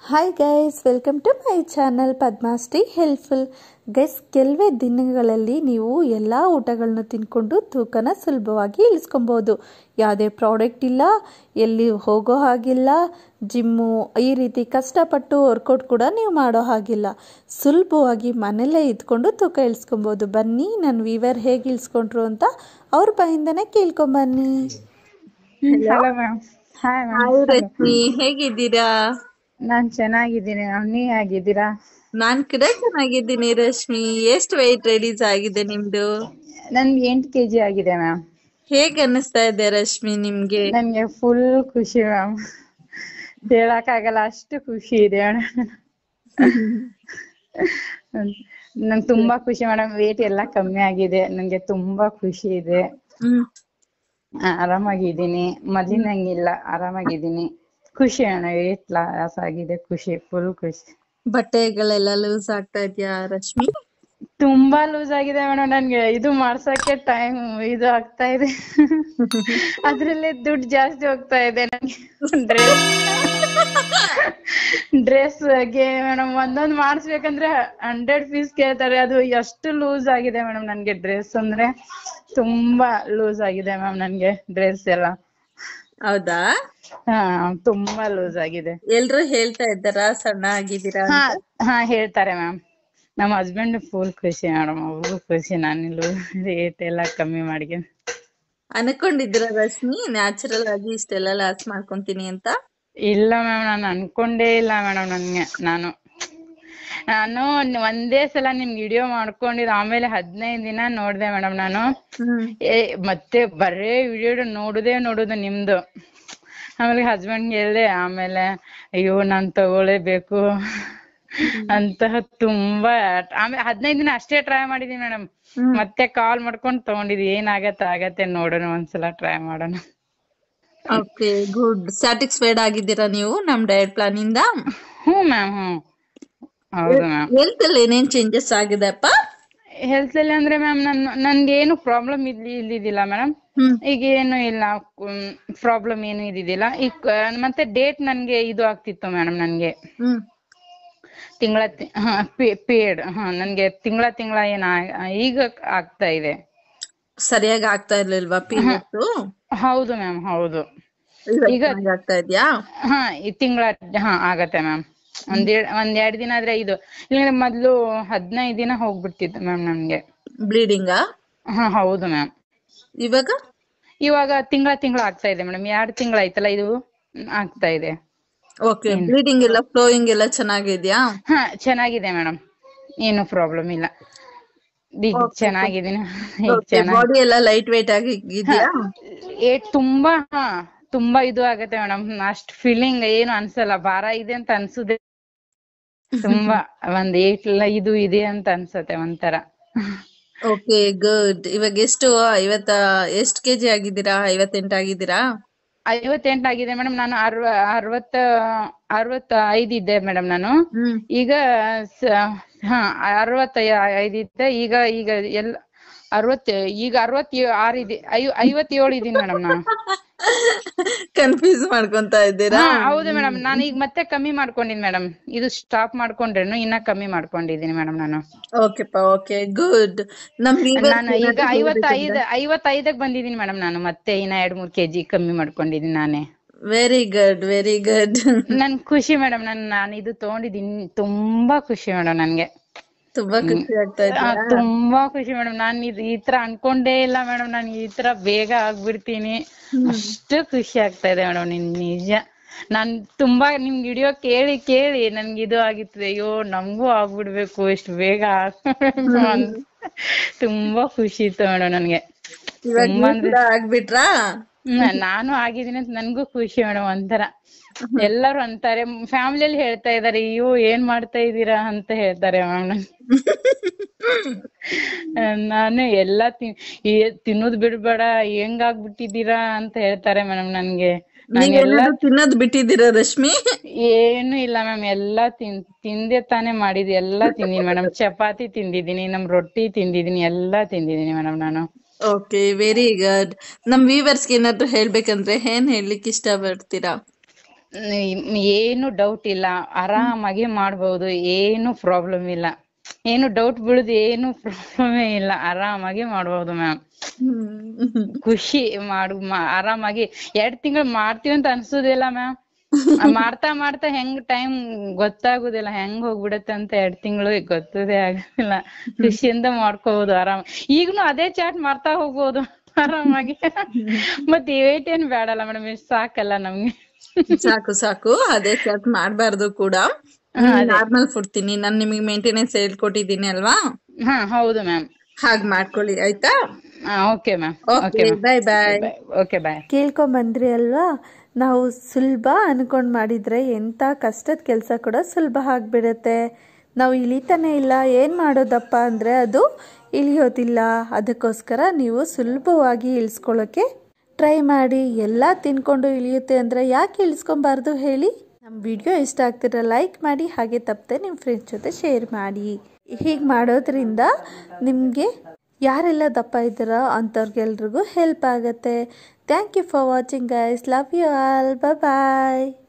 Hi guys welcome to my channel Padmashree helpful guys ಕೆಲವೇ ದಿನಗಳಲ್ಲಿ ನೀವು ಎಲ್ಲ ಊಟಗಳನ್ನ ತಿನ್ಕೊಂಡು ತೂಕನ ಸುಲಭವಾಗಿ ಇಳಿಸ್ಕೊಬೋದು ಯಾವುದೇ ಪ್ರಾಡಕ್ಟ್ ಇಲ್ಲ ಎಲ್ಲಿ ಹೋಗೋ ಹಾಗಿಲ್ಲ ಜಿಮ್ಮು ಈ ರೀತಿ ಕಷ್ಟಪಟ್ಟು ವರ್ಕೌಟ್ ಕೂಡ ನೀವು ಮಾಡೋ ಹಾಗಿಲ್ಲ ಸುಲಭವಾಗಿ ಮನೆಯಲ್ಲೇ ಇದ್ಕೊಂಡು ತೂಕ ಇಳಿಸ್ಕೊಬೋದು ಬನ್ನಿ ನನ್ನ ವೀವರ್ ಹೇಗೆ ಇಳಿಸ್ಕೊಂಡ್ರು ಅಂತ ಅವ್ರ ಬಾಯಿಂದನೇ ಕೇಳ್ಕೊಂಬನ್ನಿ hello ma'am hi hi ma'am Rashmi ಹೇಗಿದ್ದೀರಾ ನಾನ್ ಚೆನ್ನಾಗಿದ್ದೀನಿ ಮ್ಯಾಮ್ ನೀವ್ ಹೇಗಿದ್ದೀರಾ ನಾನ್ ಕೂಡ ಚೆನ್ನಾಗಿದ್ದೀನಿ ರಶ್ಮಿ ಎಷ್ಟು ವೆಯ್ಟ್ ರಿಲೀಸ್ ಆಗಿದೆ ನಿಮ್ದು ನನ್ಗೆ ಎಂಟು ಕೆಜಿ ಆಗಿದೆ ಮ್ಯಾಮ್ ಹೇಗ್ ಅನ್ನಿಸ್ತಾ ಇದೆ ರಶ್ಮಿ ನಿಮ್ಗೆ ನನ್ಗೆ ಫುಲ್ ಖುಷಿ ಮ್ಯಾಮ್ ಹೇಳಕ್ಕಾಗಲ್ಲ ಅಷ್ಟು ಖುಷಿ ಇದೆ ನನ್ ತುಂಬಾ ಖುಷಿ ಮೇಡಮ್ ವೇಟ್ ಎಲ್ಲ ಕಮ್ಮಿ ಆಗಿದೆ ನನ್ಗೆ ತುಂಬಾ ಖುಷಿ ಇದೆ ಹ್ಮ್ ಆ, ಆರಾಮಾಗಿದ್ದೀನಿ ಮೊದ್ಲಿನಂಗಿಲ್ಲ ಆರಾಮಾಗಿದ್ದೀನಿ ಖುಷಿ ಅಣ್ಣ ವೇಟ್ ಲಾಸ್ ಆಗಿದೆ ಖುಷಿ ಫುಲ್ ಖುಷಿ ಬಟ್ಟೆಗಳೆಲ್ಲ ಲೂಸ್ ಆಗ್ತಾ ಇದ್ಯಾ ರಶ್ಮಿ ತುಂಬಾ ಲೂಸ್ ಆಗಿದೆ ಮೇಡಮ್ ನನ್ಗೆ ಇದು ಮಾಡ್ಸಕ್ಕೆ ಟೈಮ್ ಇದು ಆಗ್ತಾ ಇದೆ ಅದ್ರಲ್ಲೇ ದುಡ್ಡು ಜಾಸ್ತಿ ಹೋಗ್ತಾ ಇದೆ ನನ್ಗೆ ಡ್ರೆಸ್ ಡ್ರೆಸ್ ಗೆ ಮೇಡಮ್ ಒಂದೊಂದ್ ಮಾಡಿಸ್ಬೇಕಂದ್ರೆ ಹಂಡ್ರೆಡ್ ಪೀಸ್ ಕೇಳ್ತಾರೆ ಅದು ಎಷ್ಟು ಲೂಸ್ ಆಗಿದೆ ಮೇಡಮ್ ನನ್ಗೆ ಡ್ರೆಸ್ ಅಂದ್ರೆ ತುಂಬಾ ಲೂಸ್ ಆಗಿದೆ ಮ್ಯಾಮ್ ನನ್ಗೆ ಡ್ರೆಸ್ ಎಲ್ಲ ಹೌದಾ ಹಾ ತುಂಬಾ ಲೂಸ್ ಆಗಿದೆ ಎಲ್ರು ಹೇಳ್ತಾ ಇದ್ದಾರಾ ಸಣ್ಣ ಆಗಿದ್ದೀರಾ ಹಾ ಹಾ ಹೇಳ್ತಾರೆ ಮ್ಯಾಮ್ ನಮ್ಮ ಹಸ್ಬೆಂಡ್ ಫುಲ್ ಖುಷಿ ಮೇಡಮ್ ಅವ್ರಿಗೂ ಖುಷಿ ನಾನಿಲ್ಲೂ ರೇಟ್ ಎಲ್ಲ ಕಮ್ಮಿ ಮಾಡಿ ಅನ್ಕೊಂಡಿದ್ದೀರಾ ರಶ್ಮಿ ನ್ಯಾಚುರಲ್ ಆಗಿ ಇಷ್ಟೆಲ್ಲ ಲಾಸ್ ಮಾಡ್ಕೊಂತೀನಿ ಅಂತ ಇಲ್ಲ ಮ್ಯಾಮ್ ನಾನು ಅನ್ಕೊಂಡೇ ಇಲ್ಲ ಮೇಡಮ್ ನನ್ಗೆ ನಾನು ನಾನು ಒಂದೇ ಸಲ ನಿಮ್ ವಿಡಿಯೋ ಮಾಡ್ಕೊಂಡಿದ್ದು ಆಮೇಲೆ ಹದಿನೈದು ದಿನ ನೋಡ್ದೆ ಮೇಡಮ್ ನಾನು ಹ್ಮ್ ಏ ಮತ್ತೆ ಬರೇ ವಿಡಿಯೋ ನೋಡುದೇ ನೋಡುದು ನಿಮ್ದು ಆಮೇಲೆ ಹಸ್ಬೆಂಡ್ ಹೇಳ್ದೆ ಆಮೇಲೆ ಅಯ್ಯೋ ನಾನ್ ತಗೊಳ್ಳೇಬೇಕು ಅಂತ ತುಂಬಾ ಆಮೇಲೆ ಹದಿನೈದು ದಿನ ಅಷ್ಟೇ ಟ್ರೈ ಮಾಡಿದೀನಿ ಮೇಡಮ್ ಹ್ಮ್. ಮತ್ತೆ ಕಾಲ್ ಮಾಡ್ಕೊಂಡ್ ತಗೊಂಡಿದ್ವಿ ಏನಾಗತ್ತೆ ಆಗತ್ತೆ ನೋಡೋಣ ಒಂದ್ಸಲ ಟ್ರೈ ಮಾಡೋಣ ಓಕೆ ಗುಡ್ ಸ್ಯಾಟಿಸ್ಫೈಡ್ ಆಗಿದ್ದೀರಾ ನೀವು ನಮ್ ಡಯಟ್ ಪ್ಲಾನ್ ಇಂದ ಹ್ಞೂ ಮ್ಯಾಮ್ ಹ್ಞೂ ಹೌದು ಮ್ಯಾಮ್ ಹೆಲ್ತ್ ಅಲ್ಲಿ ಏನೇನ್ ಚೇಂಜಸ್ ಆಗಿದೆ ಅಪ್ಪ ಹೆಲ್ತ್ ಅಲ್ಲಿ ಅಂದ್ರೆ ಮ್ಯಾಮ್ ನನ್ ನನ್ಗೆ ಏನು ಪ್ರಾಬ್ಲಮ್ ಇಲ್ಲಿ ಇಲ್ಲಿದ್ದಿಲ್ಲ ಮೇಡಮ್ ಹ್ಮ್ ಈಗ ಏನು ಇಲ್ಲ ಪ್ರಾಬ್ಲಮ್ ಏನು ಇದ್ದಿದ್ದಿಲ್ಲ ಈಗ ಮತ್ತೆ ಡೇಟ್ ನನ್ಗೆ ಇದು ಆಗ್ತಿತ್ತು ಮೇಡಮ್ ನನ್ಗೆ ಹ್ಮ್ ತಿಂಗಳ ಹಾ ಪೇಡ್ ಹಾ ನನ್ಗೆ ತಿಂಗಳ ತಿಂಗಳ ಏನ ಈಗ ಆಗ್ತಾ ಇದೆ ಸರಿಯಾಗಿ ಆಗ್ತಾ ಇರ್ಲಿಲ್ವಾ ಪೀರಿಯಡ್ಸ್ ಹೌದು ಮ್ಯಾಮ್ ಹೌದು ಈಗ ಆಗ್ತಾ ಇದ್ಯಾ ಹಾ ಈ ತಿಂಗಳ ಹಾ ಆಗತ್ತೆ ಮ್ಯಾಮ್ ಒಂದ್ ಎರ್ಡ್- ಒಂದ್ ಎರಡ್ ದಿನ ಆದ್ರೆ ಇದು ಇಲ್ಲಾಂದ್ರೆ ಮೊದ್ಲು ಹದಿನೈದು ದಿನ ಹೋಗ್ಬಿಡ್ತಿತ್ತು ಮ್ಯಾಮ್ ನನ್ಗೆ ಬ್ಲೀಡಿಂಗಾ ಹಾ ಹೌದು ಮ್ಯಾಮ್ ಇವಾಗ ಇವಾಗ ತಿಂಗಳ ತಿಂಗಳ ಆಗ್ತಾ ಇದೆ ಮೇಡಮ್ ಎರಡ್ ತಿಂಗಳ ಆಯ್ತಲ್ಲ ಇದು ಹ್ಮ್, ಆಗ್ತಾ ಇದೆ ಓಕೆ ಬ್ಲೀಡಿಂಗ್ ಎಲ್ಲ ಫ್ಲೋಯಿಂಗ್ ಎಲ್ಲ ಚೆನ್ನಾಗಿದ್ಯಾ ಹಾ ಚೆನ್ನಾಗಿದೆ ಮೇಡಮ್ ಏನು ಪ್ರಾಬ್ಲಮ್ ಇಲ್ಲ ಈಗ ಚೆನ್ನಾಗಿದ್ದೀನಿ ಈಗ ಚೆನ್ನಾಗಿ ಬಾಡಿ ಎಲ್ಲ ಲೈಟ್ ವೇಟ್ ಆಗಿ ಇದೆಯಾ ಏ ತುಂಬಾ ಹಾ ತುಂಬಾ ಇದು ಆಗತ್ತೆ ಮೇಡಮ್ ಅಷ್ಟ್ ಫೀಲಿಂಗ್ ಏನು ಅನ್ಸಲ್ಲ ಭಾರ ಇದೆ ಅಂತ ಅನ್ಸುದೆ ತುಂಬಾ ಒಂದ್ ಏಟ್ ಇದು ಇದೆ ಅಂತ ಅನ್ಸತ್ತೆ ಒಂಥರ ಓಕೆ ಗುಡ್ ಇವಾಗ ಎಷ್ಟು ಐವತ್ತ ಎಷ್ಟು ಕೆಜಿ ಆಗಿದ್ದೀರಾ ಐವತ್ತೆಂಟು ಆಗಿದ್ದೀರಾ ಐವತ್ತೆಂಟು ಆಗಿದೆ ಮೇಡಮ್ ನಾನು ಅರ್ವ ಅರವತ್ತ ಅರವತ್ತ ಐದ್ ಇದ್ದೆ ಮೇಡಮ್ ನಾನು ಹ್ಮ್ ಈಗ ಸ- ಹಾ ಅರವತ್ತ ಐದ್ ಇದ್ದೆ ಈಗ ಈಗ ಎಲ್ಲ ಅರವತ್ತ ಈಗ ಅರವತ್ ಆರ್ ಇದೆ ಐ ಐವತ್ತೇಳು ಇದೀನಿ ಮೇಡಮ್ ನಾನು ಕನ್ಫ್ಯೂಸ್ ಮಾಡ್ಕೊಂತ ಇದ್ದೀರಾ ಹಾ ಹೌದು ಮೇಡಮ್ ನಾನು ಈಗ ಮತ್ತೆ ಕಮ್ಮಿ ಮಾಡ್ಕೊಂಡಿನಿ ಮೇಡಮ್ ಇದು ಸ್ಟಾಪ್ ಮಾಡ್ಕೊಂಡ್ರೇನು ಇನ್ನ ಕಮ್ಮಿ ಮಾಡ್ಕೊಂಡಿದೀನಿ ಮೇಡಮ್ ನಾನು ಓಕೆಪ್ಪ ಓಕೆ ಗುಡ್ ನಮ್ viewers ನಾನು ಈಗ ಐವತ್ತೈದ್ ಐವತ್ತೈದಕ್ ಬಂದಿದೀನಿ ಮೇಡಮ್ ನಾನು ಮತ್ತೆ ಇನ್ನ ಎರಡ್ ಮೂರ್ ಕೆಜಿ ಕಮ್ಮಿ ಮಾಡ್ಕೊಂಡಿದೀನಿ ನಾನೇ ವೆರಿ ಗುಡ್ ವೆರಿ ಗುಡ್ ನನ್ ಖುಷಿ ಮೇಡಮ್ ನನ್ ನಾನು ಇದು ತಗೊಂಡಿದೀನಿ ತುಂಬಾ ಖುಷಿ ಮೇಡಮ್ ನನ್ಗೆ ತುಂಬಾ ಖುಷಿ ಆಗ್ತಾ ಇದೆ ಆ, ತುಂಬಾ ಖುಷಿ ಮೇಡಮ್ ನಾನ್ ಇದ್ ಈ ತರ ಅನ್ಕೊಂಡೇ ಇಲ್ಲ ಮೇಡಮ್ ನಾನು ಈ ತರ ಬೇಗ ಆಗ್ಬಿಡ್ತೀನಿ ಅಷ್ಟು ಖುಷಿ ಆಗ್ತಾ ಇದೆ ಮೇಡಮ್ ನಿನ್ ನಿಜ ನಾನ್ ತುಂಬಾ ನಿಮ್ ವಿಡಿಯೋ ಕೇಳಿ ಕೇಳಿ ನನ್ಗೆ ಇದು ಆಗಿತ್ತು ಅಯ್ಯೋ ನಮ್ಗೂ ಆಗ್ಬಿಡ್ಬೇಕು ಇಷ್ಟು ಬೇಗ ಆಗ್ಬೇಕು ಅಂತ ತುಂಬಾ ಖುಷಿ ಇತ್ತು ಮೇಡಮ್ ನನ್ಗೆ ಇವಾಗ ತುಂಬಾ ನೀವು ಕೂಡ ಆಗ್ಬಿಟ್ರಾ ಹ್ಮ್, ನಾನು ಆಗಿದ್ದೀನಿ ಅಂತ ನನ್ಗೂ ಖುಷಿ ಮೇಡಮ್ ಒಂಥರ ಎಲ್ಲರೂ ಅಂತಾರೆ ಫ್ಯಾಮಿಲಿಯಲ್ಲಿ ಹೇಳ್ತಾ ಇದಾರೆ ಅಯ್ಯೋ ಏನ್ ಮಾಡ್ತಾ ಇದೀರಾ ಅಂತ ಹೇಳ್ತಾರೆ ಮೇಡಮ್ ನಾನು ಎಲ್ಲಾ ತಿ ಈ- ತಿನ್ನೋದ್ ಬಿಡ್ಬೇಡ ಹೆಂಗ್ ಆಗ್ಬಿಟ್ಟಿದೀರಾ ಅಂತ ಹೇಳ್ತಾರೆ ಮೇಡಮ್ ನನ್ಗೆ ನಾನ್ ಎಲ್ಲಾ ನೀವೇನಾದ್ರು ತಿನ್ನೋದ್ ಬಿಟ್ಟಿದ್ದೀರಾ ರಶ್ಮಿ ಏನು ಇಲ್ಲ ಮ್ಯಾಮ್ ಎಲ್ಲಾ ತಿನ್ ತಿಂದೆ ತಾನೇ ಮಾಡಿದ್ ಎಲ್ಲಾ ತಿಂದಿನಿ ಮೇಡಮ್ ಚಪಾತಿ ತಿಂದಿದೀನಿ ನಮ್ ರೊಟ್ಟಿ ತಿಂದಿದೀನಿ ಎಲ್ಲಾ ತಿಂದಿದೀನಿ ಮೇಡಮ್ ನಾನು ಓಕೆ ವೆರಿ ಗುಡ್ ನಮ್ ವ್ಯೂವರ್ಸ್ಗೆ ಏನಾದ್ರು ಹೇಳ್ಬೇಕಂದ್ರೆ ಏನ್ ಹೇಳ್ಲಿಕ್ಕೆ ಇಷ್ಟ ಪಡ್ತೀರಾ ಮ್, ಏನು ಡೌಟ್ ಇಲ್ಲ ಆರಾಮಾಗಿ ಮಾಡ್ಬೋದು ಏನು ಪ್ರಾಬ್ಲಮ್ ಇಲ್ಲ ಏನು ಡೌಟ್ ಬೀಳುದು ಏನು ಪ್ರಾಬ್ಲಮೇ ಇಲ್ಲ ಆರಾಮಾಗಿ ಮಾಡ್ಬೋದು ಮ್ಯಾಮ್ ಹ್ಮ್ ಖುಷಿ ಮಾಡು ಮಾ- ಆರಾಮಾಗಿ ಎರಡ್ ತಿಂಗಳು ಮಾಡ್ತೀವಿ ಅಂತ ಅನ್ಸುದಿಲ್ಲ ಮ್ಯಾಮ್ ಮಾಡ್ತಾ ಮಾಡ್ತಾ ಹೆಂಗ್ ಟೈಮ್ ಗೊತ್ತಾಗುದಿಲ್ಲ ಹೆಂಗ್ ಹೋಗ್ಬಿಡತ್ತೆ ಅಂತ ಎರಡ್ ತಿಂಗಳು ಗೊತ್ತದೇ ಆಗುದಿಲ್ಲ ಖುಷಿಯಿಂದ ಮಾಡ್ಕೋಬಹುದು ಆರಾಮ ಈಗ್ನು ಅದೇ ಚಾಟ್ ಮಾಡ್ತಾ ಹೋಗ್ಬೋದು ಆರಾಮಾಗಿ ಮತ್ ವೇಟ್ ಏನ್ ಬೇಡಲ್ಲ ಮೇಡಮ್ ಇಷ್ಟ್ ಸಾಕಲ್ಲ ನಮ್ಗೆ ಸಾಕು ಸಾಕು ಅದೇ ಚಾಟ್ ಮಾಡ್ಬಾರ್ದು ಕೂಡ ನಾರ್ಮಲ್ ಫುಡ್ ತಿನ್ನಿ ನಾನ್ ನಿಮಗೆ ಮೇಂಟೆನೆನ್ಸ್ ಹೇಳ್ಕೊಟ್ಟಿದ್ದೀನಿ ಅಲ್ವಾ ಹಾ ಹೌದು ಮ್ಯಾಮ್ ಹಾಗ್ ಮಾಡ್ಕೊಳ್ಳಿ ಆಯ್ತಾ okay ma'am okay okay bye bye okay bye ಕೇಳ್ಕೊಂಬಂದ್ರಿ ಅಲ್ವಾ ನಾವು ಸುಲಭ ಅನ್ಕೊಂಡ್ ಮಾಡಿದ್ರೆ ಎಂಥ ಕಷ್ಟದ ಕೆಲಸ ಕೂಡ ಸುಲಭ ಆಗಿಬಿಡುತ್ತೆ ನಾವು ಇಳಿತಾನೆ ಇಲ್ಲ ಏನು ಮಾಡೋದಪ್ಪ ಅಂದರೆ ಅದು ಇಳಿಯೋದಿಲ್ಲ ಅದಕ್ಕೋಸ್ಕರ ನೀವು ಸುಲಭವಾಗಿ ಇಳಿಸ್ಕೊಳ್ಳೋಕ್ಕೆ ಟ್ರೈ ಮಾಡಿ ಎಲ್ಲ ತಿನ್ಕೊಂಡು ಇಳಿಯುತ್ತೆ ಅಂದರೆ ಯಾಕೆ ಇಳಿಸ್ಕೊಬಾರ್ದು ಹೇಳಿ ನಮ್ಮ ವಿಡಿಯೋ ಇಷ್ಟ ಆಗ್ತಿರೋ ಲೈಕ್ ಮಾಡಿ ಹಾಗೆ ತಪ್ಪದೆ ನಿಮ್ಮ ಫ್ರೆಂಡ್ಸ್ ಜೊತೆ ಶೇರ್ ಮಾಡಿ ಹೀಗೆ ಮಾಡೋದ್ರಿಂದ ನಿಮಗೆ ಯಾರೆಲ್ಲ ದಪ್ಪ ಇದ್ದೀರೋ ಅಂಥವ್ರಿಗೆಲ್ರಿಗೂ ಹೆಲ್ಪ್ ಆಗುತ್ತೆ thank you for watching guys love you all bye